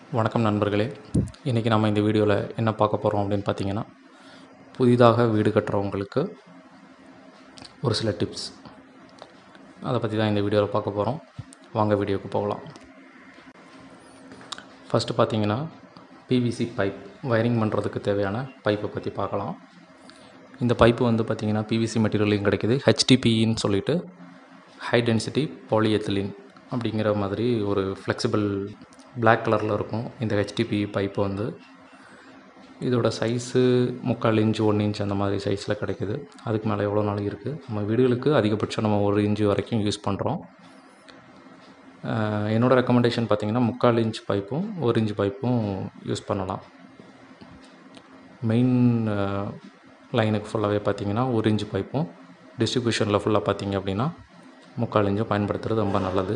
வணக்கம் நண்பர்களே இன்றைக்கி நம்ம இந்த வீடியோவில் என்ன பார்க்க போகிறோம் அப்படின்னு பார்த்தீங்கன்னா புதிதாக வீடு கட்டுறவங்களுக்கு ஒரு சில டிப்ஸ் அதை பற்றி தான் இந்த வீடியோவில் பார்க்க போகிறோம் வாங்க வீடியோவுக்கு போகலாம் ஃபஸ்ட்டு பார்த்தீங்கன்னா பிவிசி பைப் வயரிங் பண்ணுறதுக்கு தேவையான பைப்பை பற்றி பார்க்கலாம் இந்த பைப்பு வந்து பார்த்திங்கன்னா பிவிசி மெட்டீரியலையும் கிடைக்குது ஹெச்டிபின்னு சொல்லிட்டு ஹை டென்சிட்டி பாலிஎத்திலின் அப்படிங்கிற மாதிரி ஒரு ஃப்ளெக்சிபிள் Black கலரில் இருக்கும் இந்த ஹெச்டிபி பைப்பு வந்து இதோட சைஸு முக்கால் இன்ச்சு ஒன்று இன்ச் அந்த மாதிரி சைஸில் கிடைக்குது அதுக்கு மேலே எவ்வளோ நாள் இருக்குது நம்ம வீடுகளுக்கு அதிகபட்சம் நம்ம ஒரு இன்ச்சு வரைக்கும் யூஸ் பண்ணுறோம் என்னோடய ரெக்கமெண்டேஷன் பார்த்தீங்கன்னா முக்கால் இன்ச் பைப்பும் ஒரு இன்ச் பைப்பும் யூஸ் பண்ணலாம் மெயின் லைனுக்கு ஃபுல்லாகவே பார்த்தீங்கன்னா ஒரு இன்ச் பைப்பும் டிஸ்ட்ரிபியூஷனில் ஃபுல்லாக பார்த்தீங்க அப்படின்னா முக்கால் இன்ச்சும் பயன்படுத்துகிறது ரொம்ப நல்லது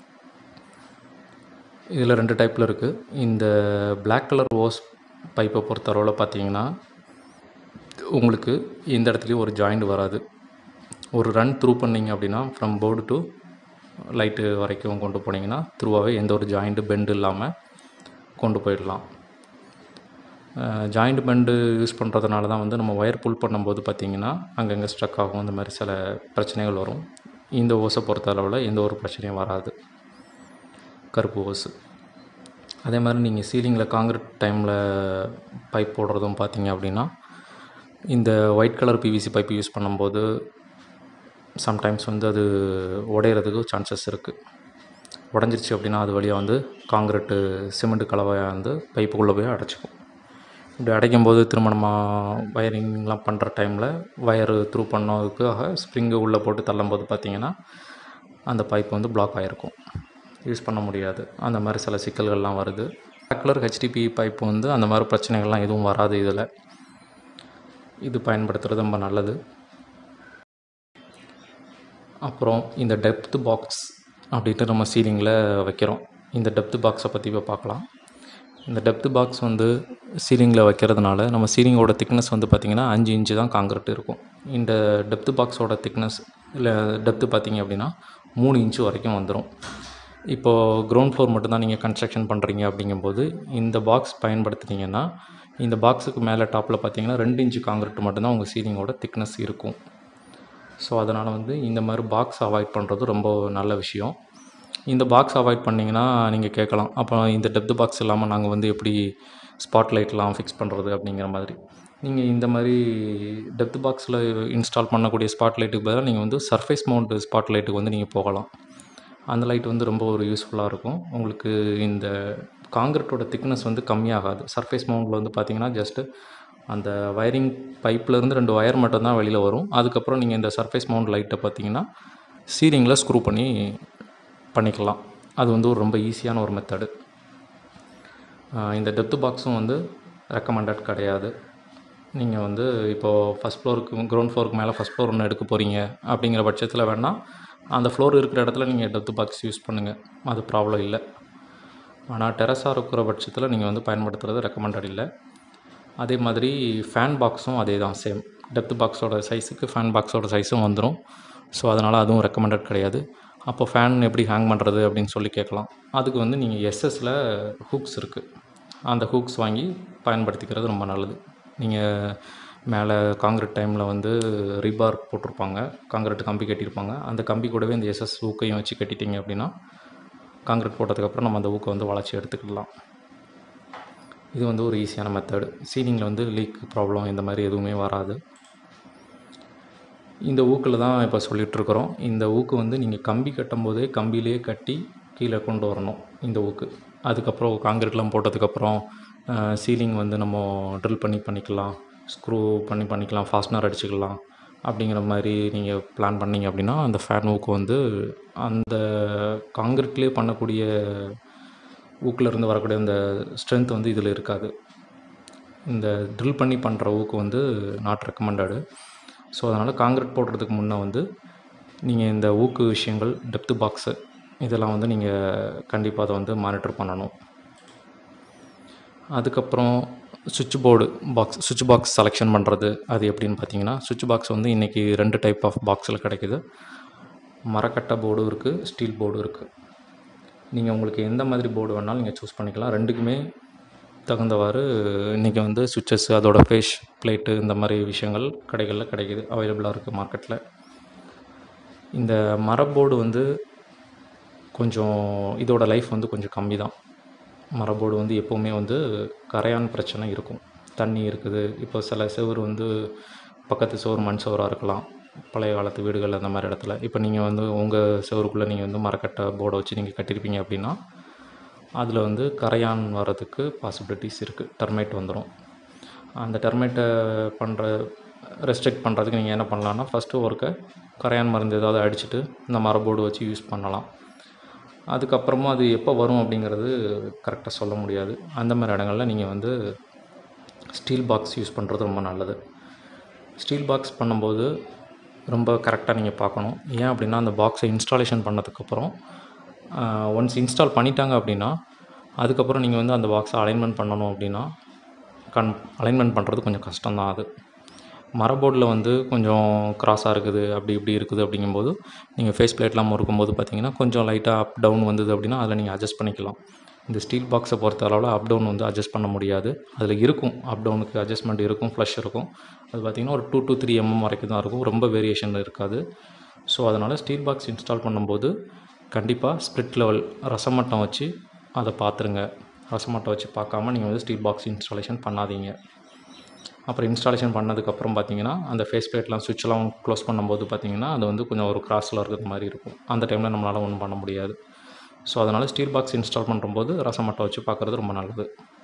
இதில் ரெண்டு டைப்பில் இருக்குது இந்த Black கலர் ஓஸ் பைப்பை பொறுத்தளவில் பார்த்தீங்கன்னா உங்களுக்கு இந்த இடத்துலையும் ஒரு ஜாயிண்ட் வராது ஒரு ரன் த்ரூ பண்ணிங்க அப்படின்னா ஃப்ரம் போர்டு டு லைட்டு வரைக்கும் கொண்டு போனீங்கன்னா த்ரூவாகவே எந்த ஒரு ஜாயிண்ட்டு பெண்டு இல்லாமல் கொண்டு போயிடலாம் ஜாயிண்ட் பெண்டு யூஸ் பண்ணுறதுனால தான் வந்து நம்ம ஒயர் புல் பண்ணும்போது பார்த்திங்கன்னா அங்கங்கே ஸ்ட்ரக் ஆகும் இந்த மாதிரி சில பிரச்சனைகள் வரும் இந்த ஓஸை பொறுத்த அளவில் எந்த ஒரு பிரச்சனையும் வராது கருப்பு ஓஸு அதே மாதிரி நீங்கள் சீலிங்கில் காங்கிரீட் டைமில் பைப் போடுறதும் பார்த்தீங்க அப்படின்னா இந்த white colour PVC pipe use பண்ணும்போது சம்டைம்ஸ் வந்து அது உடையிறதுக்கு சான்சஸ் இருக்குது உடஞ்சிருச்சு அப்படின்னா அது வழியாக வந்து காங்கிரீட்டு சிமெண்ட் கலவையாக வந்து பைப்புக்குள்ளே போய் அடைச்சிக்கும் இப்படி அடைக்கும் போது திருமணமாக வயரிங்லாம் பண்ணுற டைமில் வயரு த்ரூ பண்ணதுக்காக ஸ்ப்ரிங்கு உள்ளே போட்டு தள்ளும்போது பார்த்தீங்கன்னா அந்த பைப் வந்து பிளாக் ஆகிருக்கும் யூஸ் பண்ண முடியாது அந்த மாதிரி சில சிக்கல்கள்லாம் வருது Black கலர் ஹெச்டிபி பைப் வந்து அந்த மாதிரி பிரச்சனைகள்லாம் எதுவும் வராது இதில் இது பயன்படுத்துகிறது ரொம்ப நல்லது அப்புறம் இந்த டெப்த் பாக்ஸ் அப்படின்ட்டு நம்ம சீலிங்கில் வைக்கிறோம் இந்த டெப்த் பாக்ஸை பற்றி இப்போ பார்க்கலாம் இந்த டெப்த் பாக்ஸ் வந்து சீலிங்கில் வைக்கிறதுனால நம்ம சீலிங்கோட திக்னஸ் வந்து பார்த்திங்கன்னா அஞ்சு இன்ச்சு தான் காங்கிரீட் இருக்கும் இந்த டெப்த் பாக்ஸோட திக்னஸ் இல்லை டெப்த்து பார்த்தீங்க அப்படின்னா மூணு இன்ச்சு வரைக்கும் வந்துடும் இப்போது கிரவுண்ட் ஃப்ளோர் மட்டும்தான் நீங்கள் கன்ஸ்ட்ரக்ஷன் பண்ணுறீங்க அப்படிங்கும்போது இந்த பாக்ஸ் பயன்படுத்துனீங்கன்னா இந்த பாக்ஸுக்கு மேலே டாப்பில் பார்த்தீங்கன்னா ரெண்டு இன்ச்சு காங்கிரீட் மட்டும்தான் உங்கள் சீலிங்கோட திக்னஸ் இருக்கும் ஸோ அதனால் வந்து இந்த மாதிரி பாக்ஸ் அவாய்ட் பண்ணுறது ரொம்ப நல்ல விஷயம் இந்த பாக்ஸ் அவாய்ட் பண்ணிங்கன்னா நீங்கள் கேட்கலாம் அப்போ இந்த டெப்த் பாக்ஸ் இல்லாமல் நாங்கள் வந்து எப்படி ஸ்பாட் லைட்லாம் ஃபிக்ஸ் பண்ணுறது அப்படிங்கிற மாதிரி நீங்கள் இந்த மாதிரி டெப்த் பாக்ஸில் இன்ஸ்டால் பண்ணக்கூடிய ஸ்பாட் லைட்டுக்கு பதிலாக நீங்கள் வந்து சர்ஃபேஸ் மவுண்ட் ஸ்பாட் லைட்டுக்கு வந்து நீங்கள் போகலாம் அந்த லைட் வந்து ரொம்ப ஒரு யூஸ்ஃபுல்லாக இருக்கும் உங்களுக்கு இந்த காங்கிரீட்டோட திக்னஸ் வந்து கம்மியாகாது சர்ஃபேஸ் மவுண்டில் வந்து பார்த்தீங்கன்னா ஜஸ்ட்டு அந்த வயரிங் பைப்லேருந்து ரெண்டு ஒயர் மட்டும் தான் வெளியில் வரும் அதுக்கப்புறம் நீங்கள் இந்த சர்ஃபேஸ் மவுண்ட் லைட்டை பார்த்தீங்கன்னா சீலிங்கில் ஸ்க்ரூ பண்ணி பண்ணிக்கலாம் அது வந்து ஒரு ரொம்ப ஈஸியான ஒரு மெத்தடு இந்த டெப்த் பாக்ஸும் வந்து ரெக்கமெண்டட் கிடையாது நீங்கள் வந்து இப்போது ஃபஸ்ட் ஃப்ளோருக்கு கிரவுண்ட் ஃப்ளோருக்கு மேலே ஃபஸ்ட் ஃப்ளோர் ஒன்று எடுக்க போகிறீங்க அப்படிங்கிற பட்சத்தில் வேணால் அந்த ஃப்ளோர் இருக்கிற இடத்துல நீங்கள் டெப்த் பாக்ஸ் யூஸ் பண்ணுங்கள் அது ப்ராப்ளம் இல்லை ஆனால் டெரஸாக இருக்கிற பட்சத்தில் நீங்கள் வந்து பயன்படுத்துகிறது ரெக்கமெண்டட் இல்லை அதே மாதிரி ஃபேன் பாக்ஸும் அதே தான் சேம் டெப்த் பாக்ஸோட சைஸுக்கு ஃபேன் பாக்ஸோட சைஸும் வந்துடும் ஸோ அதனால் அதுவும் ரெக்கமெண்டட் கிடையாது அப்போ ஃபேன் எப்படி ஹேங் பண்ணுறது அப்படின்னு சொல்லி கேட்கலாம் அதுக்கு வந்து நீங்கள் எஸ்எஸில் ஹூக்ஸ் இருக்குது அந்த ஹூக்ஸ் வாங்கி பயன்படுத்திக்கிறது ரொம்ப நல்லது நீங்கள் மேலே காங்கிரீட் டைமில் வந்து ரிபார் போட்டிருப்பாங்க காங்கிரீட் கம்பி கட்டியிருப்பாங்க அந்த கம்பி கூடவே இந்த எஸ்எஸ் ஊக்கையும் வச்சு கட்டிட்டீங்க அப்படின்னா காங்கிரீட் போட்டதுக்கப்புறம் நம்ம அந்த ஊக்கை வந்து வளைச்சி எடுத்துக்கலாம் இது வந்து ஒரு ஈஸியான மெத்தடு சீலிங்கில் வந்து லீக் ப்ராப்ளம் இந்த மாதிரி எதுவுமே வராது இந்த ஊக்கில் தான் இப்போ சொல்லிகிட்ருக்குறோம் இந்த ஊக்கு வந்து நீங்கள் கம்பி கட்டும் போதே கம்பியிலே கட்டி கீழே கொண்டு வரணும் இந்த ஊக்கு அதுக்கப்புறம் காங்கிரீட்லாம் போட்டதுக்கப்புறம் சீலிங் வந்து நம்ம ட்ரில் பண்ணி பண்ணிக்கலாம் ஸ்க்ரூ பண்ணி பண்ணிக்கலாம் ஃபாஸ்ட்னர் அடிச்சுக்கலாம் அப்படிங்கிற மாதிரி நீங்கள் பிளான் பண்ணிங்க அப்படின்னா அந்த ஃபேன் ஊக்கு வந்து அந்த காங்கிரீட்லேயே பண்ணக்கூடிய ஊக்கில் இருந்து வரக்கூடிய அந்த ஸ்ட்ரென்த் வந்து இதில் இருக்காது இந்த ட்ரில் பண்ணி பண்ணுற ஊக்கு வந்து நாட் ரெக்கமெண்டடு ஸோ அதனால் காங்கிரீட் போடுறதுக்கு முன்னே வந்து நீங்கள் இந்த ஊக்கு விஷயங்கள் டெப்த்து பாக்ஸு இதெல்லாம் வந்து நீங்கள் கண்டிப்பாக அதை வந்து மானிட்டர் பண்ணணும் அதுக்கப்புறம் சுவிட்ச் போர்டு பாக்ஸ் சுவிட்ச் பாக்ஸ் செலெக்ஷன் பண்ணுறது அது எப்படின்னு பார்த்தீங்கன்னா சுவிட்ச் பாக்ஸ் வந்து இன்றைக்கி ரெண்டு டைப் ஆஃப் பாக்ஸில் கிடைக்குது மரக்கட்டை போர்டும் இருக்குது ஸ்டீல் போர்டும் இருக்குது நீங்கள் உங்களுக்கு எந்த மாதிரி போர்டு வேணாலும் நீங்கள் சூஸ் பண்ணிக்கலாம் ரெண்டுக்குமே தகுந்தவாறு இன்றைக்கி வந்து சுவிட்சஸ் அதோட ஃபேஸ் பிளேட்டு இந்த மாதிரி விஷயங்கள் கடைகளில் கிடைக்கிது அவைலபிளாக இருக்குது மார்க்கெட்டில் இந்த மரப்போர்டு வந்து கொஞ்சம் இதோட லைஃப் வந்து கொஞ்சம் கம்மி தான் மரப்போர்டு வந்து எப்போவுமே வந்து கரையான் பிரச்சனை இருக்கும் தண்ணி இருக்குது இப்போ சில செவுரு வந்து பக்கத்து சுவர் மண் சுவராக இருக்கலாம் பழைய காலத்து வீடுகள் அந்த மாதிரி இடத்துல இப்போ நீங்கள் வந்து உங்கள் செவருக்குள்ளே நீங்கள் வந்து மரக்கட்டை போர்டை வச்சு நீங்கள் கட்டியிருப்பீங்க அப்படின்னா அதில் வந்து கரையான் வர்றதுக்கு பாசிபிலிட்டிஸ் இருக்குது டெர்மைட் வந்துடும் அந்த டெர்மைட்டை பண்ணுற ரெஸ்ட்ரிக்ட் பண்ணுறதுக்கு நீங்கள் என்ன பண்ணலான்னா ஃபஸ்ட்டு ஒர்க்கை கரையான் மருந்து ஏதாவது அடிச்சுட்டு இந்த மரபோர்டு வச்சு யூஸ் பண்ணலாம் அதுக்கப்புறமா அது எப்போ வரும் அப்படிங்கிறது கரெக்டாக சொல்ல முடியாது அந்த மாதிரி இடங்களில் நீங்கள் வந்து ஸ்டீல் பாக்ஸ் யூஸ் பண்ணுறது ரொம்ப நல்லது ஸ்டீல் பாக்ஸ் பண்ணும்போது ரொம்ப கரெக்டாக நீங்கள் பார்க்கணும் ஏன் அப்படின்னா அந்த பாக்ஸை இன்ஸ்டாலேஷன் பண்ணதுக்கப்புறம் ஒன்ஸ் இன்ஸ்டால் பண்ணிட்டாங்க அப்படின்னா அதுக்கப்புறம் நீங்கள் வந்து அந்த பாக்ஸை அலைன்மெண்ட் பண்ணணும் அப்படின்னா கன் அலைன்மெண்ட் பண்ணுறது கொஞ்சம் கஷ்டம்தான் அது மரபோர்டில் வந்து கொஞ்சம் க்ராஸாக இருக்குது அப்படி இப்படி இருக்குது அப்படிங்கும்போது நீங்கள் ஃபேஸ் பிளேட்லாம் முறுக்கும்போது பார்த்தீங்கன்னா கொஞ்சம் லைட்டாக அப் டவுன் வந்தது அப்படின்னா அதில் நீங்கள் அட்ஜஸ்ட் பண்ணிக்கலாம் இந்த ஸ்டீல் பாக்ஸை பொறுத்த அளவில் அப் டவுன் வந்து அட்ஜஸ்ட் பண்ண முடியாது அதில் இருக்கும் அப் டவுனுக்கு அட்ஜஸ்ட்மெண்ட் இருக்கும் ஃப்ளஷ் இருக்கும் அது பார்த்திங்கன்னா ஒரு டூ டு த்ரீ எம்எம் வரைக்கும் தான் இருக்கும் ரொம்ப வேரியேஷன் இருக்காது ஸோ அதனால் ஸ்டீல் பாக்ஸ் இன்ஸ்டால் பண்ணும்போது கண்டிப்பாக ஸ்ப்ளிட் லெவல் ரசமட்டம் வச்சு அதை பார்த்துருங்க ரசமட்டம் வச்சு பார்க்காம நீங்கள் வந்து ஸ்டீல் பாக்ஸ் இன்ஸ்டாலேஷன் பண்ணாதீங்க அப்புறம் இன்ஸ்டாலேஷன் பண்ணதுக்கப்புறம் பார்த்தீங்கன்னா அந்த ஃபேஸ் பிளேட்லாம் சுவிட்ச்லாம் க்ளோஸ் பண்ணும்போது பார்த்தீங்கன்னா அது வந்து கொஞ்சம் ஒரு கிராஸில் இருக்கிற மாதிரி இருக்கும் அந்த டைமில் நம்மளால் ஒன்றும் பண்ண முடியாது ஸோ அதனால் ஸ்டீல் பாக்ஸ் இன்ஸ்டால் பண்ணும்போது ரசமட்டை வச்சு பார்க்குறது ரொம்ப நல்லது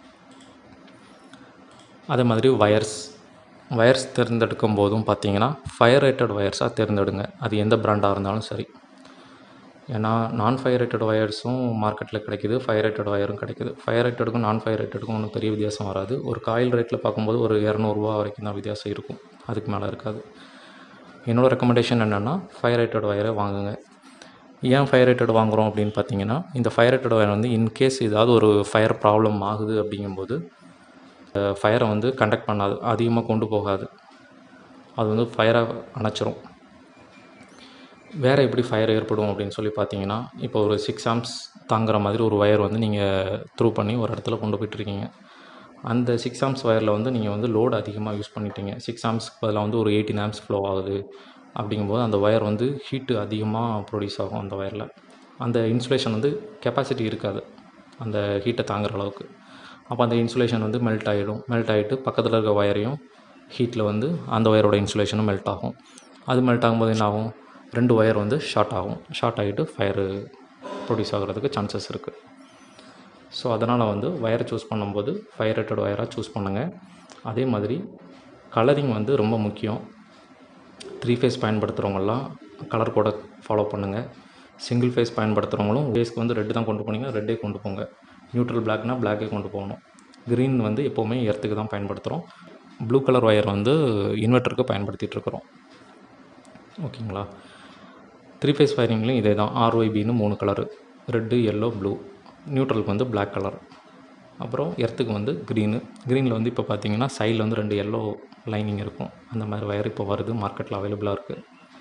அதே மாதிரி வயர்ஸ் வயர்ஸ் தேர்ந்தெடுக்கும் போதும் பார்த்தீங்கன்னா ஃபயர் ரேட்டட் வயர்ஸாக தேர்ந்தெடுங்க அது எந்த பிராண்டாக இருந்தாலும் சரி ஏன்னா நான் ஃபயர் ரேட்டட் வயர்ஸும் மார்க்கெட்டில் கிடைக்கிது ஃபயர் ரேட்டட் வயரும் கிடைக்குது ஃபயர் ரேட்டடுக்கும் நான் ஃபயர் ரேட்டடுக்கும் ஒன்றும் பெரிய வித்தியாசம் வராது ஒரு காயில் ரேட்டில் பார்க்கும்போது ஒரு இரநூறுவா வரைக்கும் தான் வித்தியாசம் இருக்கும் அதுக்கு மேலே இருக்காது என்னோடய ரெக்கமெண்டேஷன் என்னென்னா ஃபயர் ரேட்டட் வயரை வாங்குங்க ஏன் ஃபயர் ரேட்டட் வாங்குகிறோம் அப்படின்னு பார்த்தீங்கன்னா இந்த ஃபயர் ரேட்டட் வயர் வந்து இன்கேஸ் ஏதாவது ஒரு ஃபயர் ப்ராப்ளம் ஆகுது அப்படிங்கும்போது ஃபயரை வந்து கண்டக்ட் பண்ணாது அதிகமாக கொண்டு போகாது அது வந்து ஃபயரை அணைச்சிரும் வேறு எப்படி ஃபயர் ஏற்படும் அப்படின்னு சொல்லி பார்த்தீங்கன்னா இப்போ ஒரு சிக்ஸ் ஆம்ஸ் தாங்குற மாதிரி ஒரு ஒயர் வந்து நீங்கள் த்ரூ பண்ணி ஒரு இடத்துல கொண்டு போயிட்டுருக்கீங்க அந்த சிக்ஸ் ஆம்ஸ் ஒயரில் வந்து நீங்கள் வந்து லோடு அதிகமாக யூஸ் பண்ணிட்டீங்க சிக்ஸ் ஆம்ஸ்க்கு பதிலாக வந்து ஒரு எயிட்டீன் ஆம்ஸ் ஃப்ளோ ஆகுது அப்படிங்கும்போது அந்த ஒயர் வந்து ஹீட்டு அதிகமாக ப்ரொடியூஸ் ஆகும் அந்த ஒயரில் அந்த இன்சுலேஷன் வந்து கெப்பாசிட்டி இருக்காது அந்த ஹீட்டை தாங்குற அளவுக்கு அப்போ அந்த இன்சுலேஷன் வந்து மெல்ட் ஆகிடும் மெல்ட் ஆகிட்டு பக்கத்தில் இருக்க ஒயரையும் ஹீட்டில் வந்து அந்த ஒயரோட இன்சுலேஷனும் மெல்ட் ஆகும் அது மெல்ட் ஆகும்போது என்ன ஆகும் ரெண்டு ஒயர் வந்து ஷார்ட் ஆகும் ஷார்ட் ஆகிட்டு ஃபயரு ப்ரொடியூஸ் ஆகிறதுக்கு சான்சஸ் இருக்குது ஸோ அதனால் வந்து ஒயரை சூஸ் பண்ணும்போது ஃபயர் ரேட்டட் ஒயராக சூஸ் பண்ணுங்கள் அதே மாதிரி கலரிங் வந்து ரொம்ப முக்கியம் த்ரீ ஃபேஸ் பயன்படுத்துகிறவங்கலாம் கலர் கோடை ஃபாலோ பண்ணுங்கள் சிங்கிள் ஃபேஸ் பயன்படுத்துகிறவங்களும் ஃபேஸ்க்கு வந்து ரெட்டு தான் கொண்டு போனீங்கன்னா ரெட்டே கொண்டு போங்க நியூட்ரல் பிளாக்னா பிளாக்கே கொண்டு போகணும் க்ரீன் வந்து எப்போவுமே எர்த்துக்கு தான் பயன்படுத்துகிறோம் ப்ளூ கலர் ஒயர் வந்து இன்வெர்ட்டருக்கு பயன்படுத்திகிட்டு இருக்கிறோம் ஓகேங்களா த்ரீ ஃபேஸ் ஃபயரிங்லேயும் இதே தான் ஆர்ஒய்பின்னு மூணு கலரு ரெட்டு எல்லோ ப்ளூ நியூட்ரலுக்கு வந்து பிளாக் கலர் அப்புறம் எர்த்துக்கு வந்து க்ரீனு க்ரீனில் வந்து இப்போ பார்த்தீங்கன்னா சைடில் வந்து ரெண்டு எல்லோ லைனிங் இருக்கும் அந்த மாதிரி ஒயர் இப்போ வருது மார்க்கெட்டில் அவைலபிளாக இருக்குது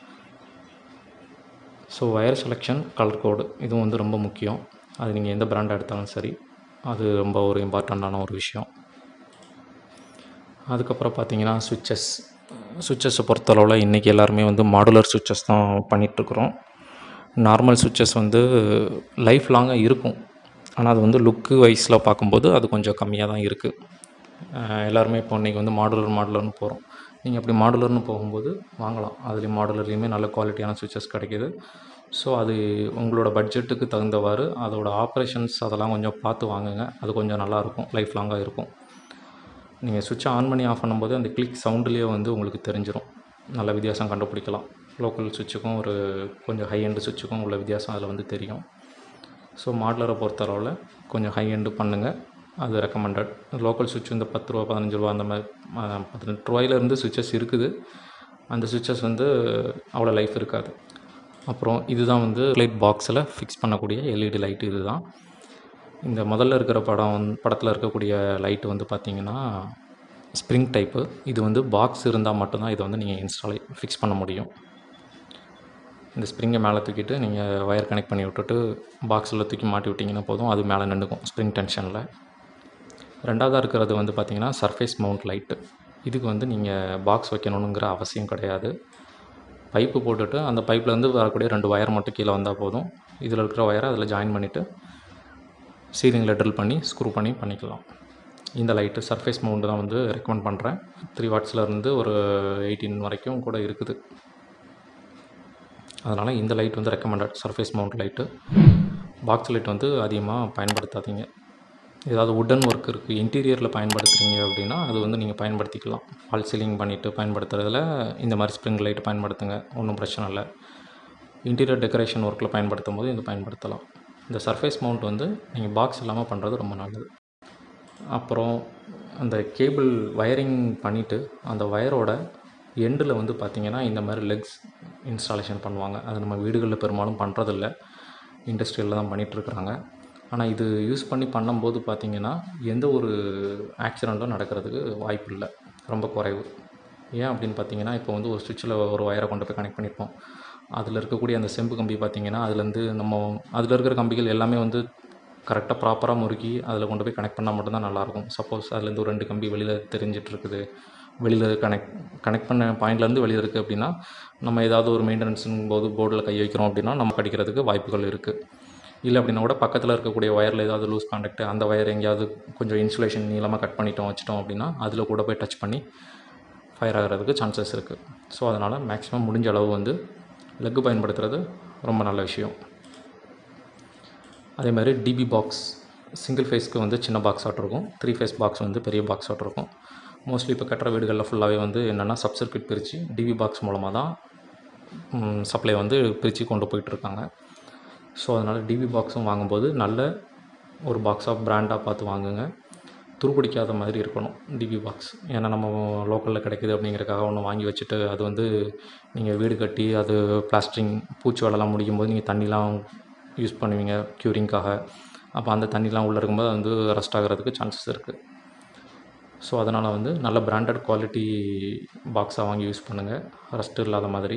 so wire selection colour code இதுவும் வந்து ரொம்ப முக்கியம் அது நீங்கள் எந்த பிராண்டாக எடுத்தாலும் சரி அது ரொம்ப ஒரு இம்பார்ட்டண்ட்டான ஒரு விஷயம் அதுக்கப்புறம் பார்த்தீங்கன்னா சுவிட்சஸ் சுவிட்சஸை பொறுத்தளவில் இன்றைக்கி எல்லாருமே வந்து மாடுலர் சுவிட்சஸ் தான் பண்ணிகிட்ருக்குறோம் நார்மல் சுவிட்சஸ் வந்து லைஃப் லாங்காக இருக்கும் ஆனால் அது வந்து லுக்கு வைஸில் பார்க்கும்போது அது கொஞ்சம் கம்மியாக தான் இருக்குது எல்லாருமே இப்போ இன்றைக்கி வந்து மாடுலர் மாடுலர்னு போகிறோம் நீங்கள் அப்படி மாடுலர்னு போகும்போது வாங்கலாம் அதுலேயும் மாடுலர்லேயுமே நல்ல குவாலிட்டியான சுவிட்சஸ் கிடைக்கிது ஸோ அது உங்களோட பட்ஜெட்டுக்கு தகுந்தவாறு அதோட ஆப்ரேஷன்ஸ் அதெல்லாம் கொஞ்சம் பார்த்து வாங்குங்க அது கொஞ்சம் நல்லாயிருக்கும் லைஃப் லாங்காக இருக்கும் நீங்கள் சுவிட்சை ஆன் பண்ணி ஆஃப் பண்ணும்போது அந்த கிளிக் சவுண்டுலேயே வந்து உங்களுக்கு தெரிஞ்சிடும் நல்ல வித்தியாசம் கண்டுபிடிக்கலாம் லோக்கல் சுவிட்சுக்கும் ஒரு கொஞ்சம் ஹை எண்டு சுவிட்சுக்கும் உள்ள வித்தியாசம் அதில் வந்து தெரியும் ஸோ மாடலரை பொறுத்தளவில் கொஞ்சம் ஹை எண்டு பண்ணுங்கள் அது ரெக்கமெண்டட் லோக்கல் சுவிட்ச் இந்த பத்து ரூபா பதினஞ்சு ரூபா அந்த மாதிரி பதினெட்டு ரூபாயிலேருந்து சுவிட்சஸ் இருக்குது அந்த சுவிட்சஸ் வந்து அவ்வளோ லைஃப் இருக்காது அப்புறம் இதுதான் வந்து லைட் பாக்ஸில் ஃபிக்ஸ் பண்ணக்கூடிய எல்இடி லைட்டு இது தான் இந்த முதல்ல இருக்கிற படம் வந்து படத்தில் இருக்கக்கூடிய லைட்டு வந்து பார்த்திங்கன்னா ஸ்ப்ரிங் டைப்பு இது வந்து பாக்ஸ் இருந்தால் மட்டும்தான் இதை வந்து நீங்கள் இன்ஸ்டால் ஃபிக்ஸ் பண்ண முடியும் இந்த ஸ்ப்ரிங்கை மேலே தூக்கிட்டு நீங்கள் ஒயர் கனெக்ட் பண்ணி விட்டுட்டு பாக்ஸில் தூக்கி மாட்டி விட்டிங்கன்னா போதும் அது மேலே நின்றுக்கும் ஸ்ப்ரிங் டென்ஷனில் ரெண்டாவதாக இருக்கிறது வந்து பார்த்திங்கன்னா சர்ஃபேஸ் மவுண்ட் லைட்டு இதுக்கு வந்து நீங்கள் பாக்ஸ் வைக்கணுங்கிற அவசியம் கிடையாது பைப்பு போட்டுட்டு அந்த பைப்லேருந்து வரக்கூடிய ரெண்டு ஒயர் மட்டும் கீழே வந்தால் போதும் இதில் இருக்கிற ஒயரை அதில் ஜாயின் பண்ணிவிட்டு சீலிங்கில் ட்ரில் பண்ணி ஸ்க்ரூ பண்ணி பண்ணிக்கலாம் இந்த லைட்டு சர்ஃபேஸ் மவுண்ட் தான் வந்து ரெக்கமெண்ட் பண்ணுறேன் த்ரீ வாட்ஸ்லேருந்து ஒரு எயிட்டீன் வரைக்கும் கூட இருக்குது அதனால் இந்த லைட் வந்து recommended surface mount light box light வந்து அதிகமாக பயன்படுத்தாதீங்க ஏதாவது உடன் ஒர்க் இருக்குது இன்டீரியரில் பயன்படுத்துகிறீங்க அப்படின்னா அது வந்து நீங்கள் பயன்படுத்திக்கலாம் ஃபால் சீலிங் பண்ணிவிட்டு பயன்படுத்துறதுல இந்த மாதிரி ஸ்ப்ரிங் லைட் பயன்படுத்துங்க ஒன்றும் பிரச்சனை இல்லை இன்டீரியர் டெக்கரேஷன் ஒர்க்கில் பயன்படுத்தும் போது இது பயன்படுத்தலாம் இந்த சர்ஃபேஸ் மவுண்ட் வந்து நீங்கள் பாக்ஸ் இல்லாமல் பண்ணுறது ரொம்ப நல்லது அப்புறம் அந்த கேபிள் வயரிங் பண்ணிவிட்டு அந்த ஒயரோட எண்டில் வந்து பார்த்திங்கன்னா இந்த மாதிரி லெக்ஸ் இன்ஸ்டாலேஷன் பண்ணுவாங்க அது நம்ம வீடுகளில் பெரும்பாலும் பண்ணுறதில்ல இண்டஸ்ட்ரியில் தான் பண்ணிகிட்ருக்குறாங்க ஆனால் இது யூஸ் பண்ணி பண்ணும்போது பார்த்திங்கன்னா எந்த ஒரு ஆக்சிடெண்ட்டும் நடக்கிறதுக்கு வாய்ப்பு இல்லை ரொம்ப குறைவு ஏன் அப்படின்னு பார்த்தீங்கன்னா இப்போ வந்து ஒரு சுவிட்சில் ஒரு ஒயரை கொண்டு போய் கனெக்ட் பண்ணியிருப்போம் அதில் இருக்கக்கூடிய அந்த செம்பு கம்பி பார்த்திங்கன்னா அதுலேருந்து நம்ம அதில் இருக்கிற கம்பிகள் எல்லாமே வந்து கரெக்டாக ப்ராப்பராக முறுக்கி அதில் கொண்டு போய் கனெக்ட் பண்ணால் மட்டும்தான் நல்லாயிருக்கும் சப்போஸ் அதுலேருந்து ஒரு ரெண்டு கம்பி வெளியில் தெரிஞ்சிட்டு இருக்குது வெளியில் கனெக்ட் கனெக்ட் பண்ண பாயிண்ட்லேருந்து வெளியில் இருக்குது அப்படின்னா நம்ம ஏதாவது ஒரு மெயின்டெனன்ஸும் போது போர்டில் கை வைக்கிறோம் அப்படின்னா நம்ம கடிக்கிறதுக்கு வாய்ப்புகள் இருக்குது இல்லை அப்படின்னா கூட பக்கத்தில் இருக்கக்கூடிய ஒயரில் ஏதாவது லூஸ் காண்டாக்ட் அந்த ஒயர் எங்கேயாவது கொஞ்சம் இன்சுலேஷன் நீளமாக கட் பண்ணிட்டோம் வச்சிட்டோம் அப்படின்னா அதில் கூட போய் டச் பண்ணி ஃபயர் ஆகிறதுக்கு சான்சஸ் இருக்குது ஸோ அதனால் மேக்ஸிமம் முடிஞ்ச அளவு வந்து லெக்கு பயன்படுத்துறது ரொம்ப நல்ல விஷயம் அதே மாதிரி டிபி பாக்ஸ் சிங்கிள் ஃபேஸ்க்கு வந்து சின்ன பாக்ஸ் ஆட் இருக்கும் த்ரீ ஃபேஸ் பாக்ஸ் வந்து பெரிய பாக்ஸ் ஆட் இருக்கும் மோஸ்ட்லி இப்போ கட்டுற வீடுகளில் ஃபுல்லாகவே வந்து என்னென்னா சப் சர்க்யூட் பிரித்து டிபி பாக்ஸ் மூலமாக தான் சப்ளை வந்து பிரித்து கொண்டு போயிட்டுருக்காங்க ஸோ அதனால் டிபி பாக்ஸும் வாங்கும்போது நல்ல ஒரு பாக்ஸாக பிராண்டாக பார்த்து வாங்குங்க துருப்பிடிக்காத மாதிரி இருக்கணும் டிபி பாக்ஸ் ஏன்னா நம்ம லோக்கலில் கிடைக்குது அப்படிங்கிறக்காக ஒன்று வாங்கி வச்சுட்டு அது வந்து நீங்கள் வீடு கட்டி அது பிளாஸ்டரிங் பூச்சி வேலைலாம் முடிக்கும் போது நீங்கள் தண்ணிலாம் யூஸ் பண்ணுவீங்க க்யூரிங்காக அப்போ அந்த தண்ணிலாம் உள்ளே இருக்கும்போது அது வந்து ரஸ்ட் ஆகிறதுக்கு சான்சஸ் இருக்குது ஸோ அதனால் வந்து நல்ல பிராண்டட் குவாலிட்டி பாக்ஸாக வாங்கி யூஸ் பண்ணுங்கள் ரஸ்ட் இல்லாத மாதிரி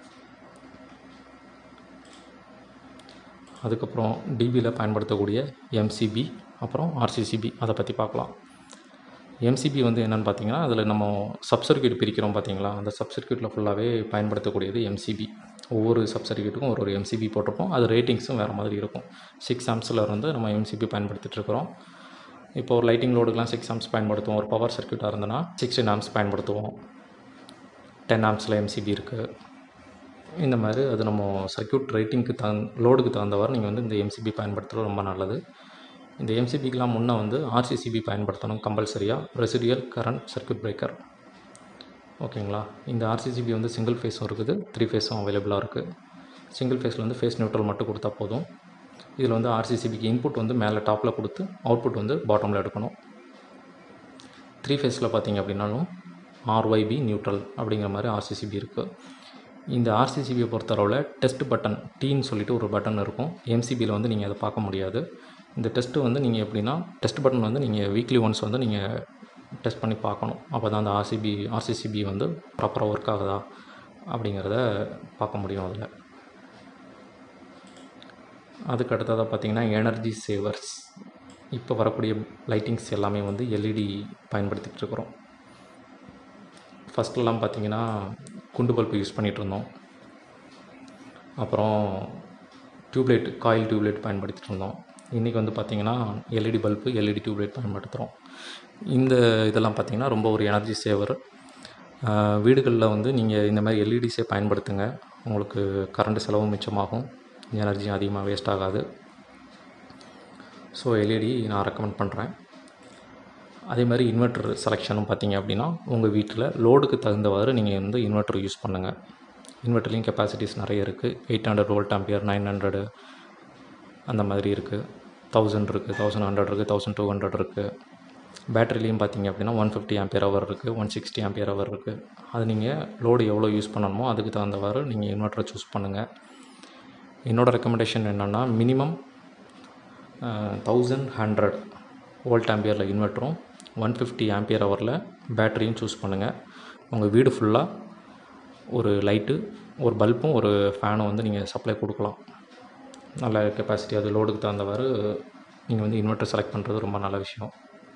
அதுக்கப்புறம் டிபியில் பயன்படுத்தக்கூடிய எம்சிபி அப்புறம் ஆர்சிசிபி அதை பற்றி பார்க்கலாம் எம்சிபி வந்து என்னென்னு பார்த்தீங்கன்னா அதில் நம்ம சப் சர்க்யூட் பிரிக்கிறோம் பார்த்தீங்களா அந்த சப் சர்க்யூட்டில் ஃபுல்லாகவே பயன்படுத்தக்கூடியது எம்சிபி ஒவ்வொரு சப் சர்க்யூட்டுக்கும் ஒரு ஒரு எம்சிபி போட்டிருப்போம் அது ரேட்டிங்ஸும் வேறு மாதிரி இருக்கும் சிக்ஸ் ஆம்ஸில் இருந்து நம்ம எம்சிபி பயன்படுத்திகிட்ருக்குறோம் இப்போ ஒரு லைட்டிங் லோடுக்கெலாம் சிக்ஸ் ஆம்ஸ் பயன்படுத்துவோம் ஒரு பவர் சர்க்யூட்டாக இருந்ததுன்னா சிக்ஸ்டீன் ஆம்ஸ் பயன்படுத்துவோம் டென் ஆம்ஸில் எம்சிபி இருக்குது இந்த மாதிரி அது நம்ம சர்க்யூட் ரேட்டிங்க்கு தகுந்த லோடுக்கு தகுந்தவாறு நீங்கள் வந்து இந்த எம்சிபி பயன்படுத்துகிறது ரொம்ப நல்லது இந்த எம்சிபிக்கெலாம் முன்னே வந்து ஆர்சிசிபி பயன்படுத்தணும் கம்பல்சரியாக ரெசிடியல் கரண்ட் சர்க்யூட் பிரேக்கர் ஓகேங்களா இந்த ஆர்சிசிபி வந்து சிங்கிள் ஃபேஸும் இருக்குது த்ரீ ஃபேஸும் அவைலபிளாக இருக்குது சிங்கிள் ஃபேஸில் வந்து ஃபேஸ் நியூட்ரல் மட்டும் கொடுத்தா போதும் இதில் வந்து ஆர்சிசிபிக்கு இன்புட் வந்து மேலே டாப்பில் கொடுத்து அவுட்புட் வந்து பாட்டமில் எடுக்கணும் த்ரீ ஃபேஸில் பார்த்தீங்க அப்படின்னாலும் ஆர்ஒய்பி நியூட்ரல் அப்படிங்கிற மாதிரி ஆர்சிசிபி இருக்குது இந்த ஆர்சிசிபியை பொறுத்தளவில் டெஸ்ட் பட்டன் டீன்னு சொல்லிட்டு ஒரு பட்டன் இருக்கும் எம்சிபியில் வந்து நீங்கள் அதை பார்க்க முடியாது இந்த டெஸ்ட்டு வந்து நீங்கள் எப்படின்னா டெஸ்ட் பட்டன் வந்து நீங்கள் வீக்லி ஒன்ஸ் வந்து நீங்கள் டெஸ்ட் பண்ணி பார்க்கணும் அப்போ தான் அந்த ஆர்சிபி ஆர்சிசிபி வந்து ப்ராப்பராக ஒர்க் ஆகுதா அப்படிங்கிறத பார்க்க முடியும் அதில் அதுக்கு அடுத்ததாக பார்த்தீங்கன்னா எனர்ஜி சேவர்ஸ் இப்போ வரக்கூடிய லைட்டிங்ஸ் எல்லாமே வந்து எல்இடி பயன்படுத்திகிட்டு இருக்கிறோம் ஃபஸ்ட்லலாம் பார்த்தீங்கன்னா குண்டு பல்பு யூஸ் பண்ணிகிட்டு இருந்தோம் அப்புறம் டியூப்லைட் காயில் டியூப்லைட் பயன்படுத்திட்டு இருந்தோம் இன்றைக்கி வந்து பார்த்திங்கன்னா எல்இடி பல்பு எல்இடி டியூப்லைட் பயன்படுத்துகிறோம் இந்த இதெல்லாம் பார்த்திங்கன்னா ரொம்ப ஒரு எனர்ஜி சேவர் வீடுகளில் வந்து நீங்கள் இந்த மாதிரி எல்இடிஸே பயன்படுத்துங்க உங்களுக்கு கரண்ட் செலவும் மிச்சமாகும் எனர்ஜியும் அதிகமாக வேஸ்ட் ஆகாது ஸோ எல்இடி நான் ரெக்கமெண்ட் பண்ணுறேன் அதே மாதிரி இன்வெர்ட்டர் செலெக்ஷனும் பார்த்தீங்க அப்படின்னா உங்கள் வீட்டில் லோடுக்கு தகுந்தவாறு நீங்கள் வந்து இன்வெர்ட்டர் யூஸ் பண்ணுங்கள் இன்வெர்ட்டர்லேயும் கெப்பாசிட்டிஸ் நிறைய இருக்குது eight hundred volt ampere nine hundred அந்த மாதிரி இருக்குது தௌசண்ட் இருக்குது தௌசண்ட் ஹண்ட்ரட் இருக்குது தௌசண்ட் டூ ஹண்ட்ரட் இருக்குது பேட்டரிலையும் பார்த்தீங்க அப்படின்னா ஒன் ஃபிஃப்டி ஆம்பியர் ஹவர் இருக்குது ஒன் சிக்ஸ்டி ஆம்பியர் ஹவர் இருக்குது அது நீங்கள் லோடு எவ்வளோ யூஸ் பண்ணணுமோ அதுக்கு தகுந்தவாறு நீங்கள் இன்வெர்ட்டரை சூஸ் பண்ணுங்கள் என்னோடய ரெக்கமெண்டேஷன் என்னென்னா மினிமம் தௌசண்ட் ஹண்ட்ரட் வோல்ட் ஆம்பியரில் இன்வெர்ட்டரும் ஒன் ஃபிஃப்டி ஆம்பியர் ஹவரில் பேட்டரியும் சூஸ் பண்ணுங்கள் உங்கள் வீடு ஃபுல்லாக ஒரு லைட்டு ஒரு பல்பும் ஒரு ஃபேனும் வந்து நீங்கள் சப்ளை கொடுக்கலாம் நல்ல கெப்பாசிட்டி அது லோடுக்கு தகுந்தவாறு நீங்கள் வந்து இன்வெர்ட்டர் செலக்ட் பண்ணுறது ரொம்ப நல்ல விஷயம்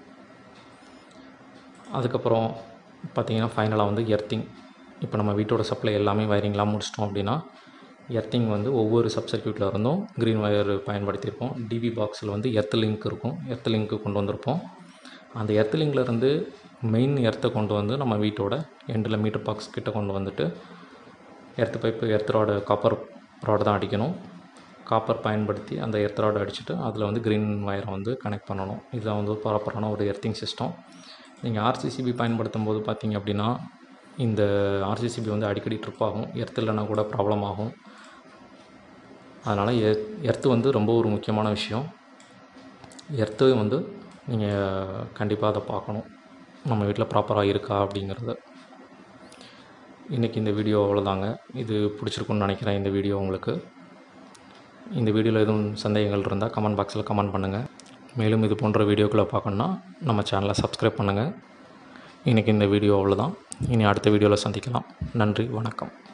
அதுக்கப்புறம் பார்த்தீங்கன்னா ஃபைனலாக வந்து எர்த்திங் இப்போ நம்ம வீட்டோட சப்ளை எல்லாமே வயரிங்லாம் முடிச்சிட்டோம் அப்படின்னா எர்த்திங் வந்து ஒவ்வொரு சப் சர்க்யூட்டில் இருந்தும் க்ரீன் ஒயர் பயன்படுத்தியிருப்போம் டிவி பாக்ஸில் வந்து எர்த் லிங்க் இருக்கும் எர்த் லிங்க்கு கொண்டு வந்திருப்போம் அந்த எர்த் லிங்கில் இருந்து மெயின் எர்த்தை கொண்டு வந்து நம்ம வீட்டோட எண்டில் மீட்டர் பாக்ஸ் கிட்ட கொண்டு வந்துட்டு earth pipe earth rod copper rod தான் அடிக்கணும் காப்பர் பயன்படுத்தி அந்த எர்த் ராடு அடிச்சுட்டு அதில் வந்து க்ரீன் ஒயரை வந்து கனெக்ட் பண்ணணும் இதுதான் வந்து ப்ராப்பரான ஒரு எர்த்திங் சிஸ்டம் நீங்கள் ஆர்சிசிபி பயன்படுத்தும் போது பார்த்தீங்க அப்படின்னா இந்த ஆர்சிசிபி வந்து அடிக்கடி ட்ரிப் ஆகும் எர்த் இல்லைன்னா கூட ப்ராப்ளம் ஆகும் அதனால் எ எர்த்து வந்து ரொம்ப ஒரு முக்கியமான விஷயம் எர்த்து வந்து நீங்கள் கண்டிப்பாக அதை பார்க்கணும் நம்ம வீட்டில் ப்ராப்பராக இருக்கா அப்படிங்கிறத இன்றைக்கி இந்த வீடியோ அவ்வளோதாங்க இது பிடிச்சிருக்குன்னு நினைக்கிறேன் இந்த வீடியோ உங்களுக்கு இந்த வீடியோவில் எதுவும் சந்தேகங்கள் இருந்தால் கமெண்ட் பாக்ஸில் கமெண்ட் பண்ணுங்கள் மேலும் இது போன்ற வீடியோக்களை பார்க்கணுன்னா நம்ம சேனலை சப்ஸ்கிரைப் பண்ணுங்கள் இன்றைக்கி இந்த வீடியோ அவ்வளோதான் இனி அடுத்த வீடியோவில் சந்திக்கலாம் நன்றி வணக்கம்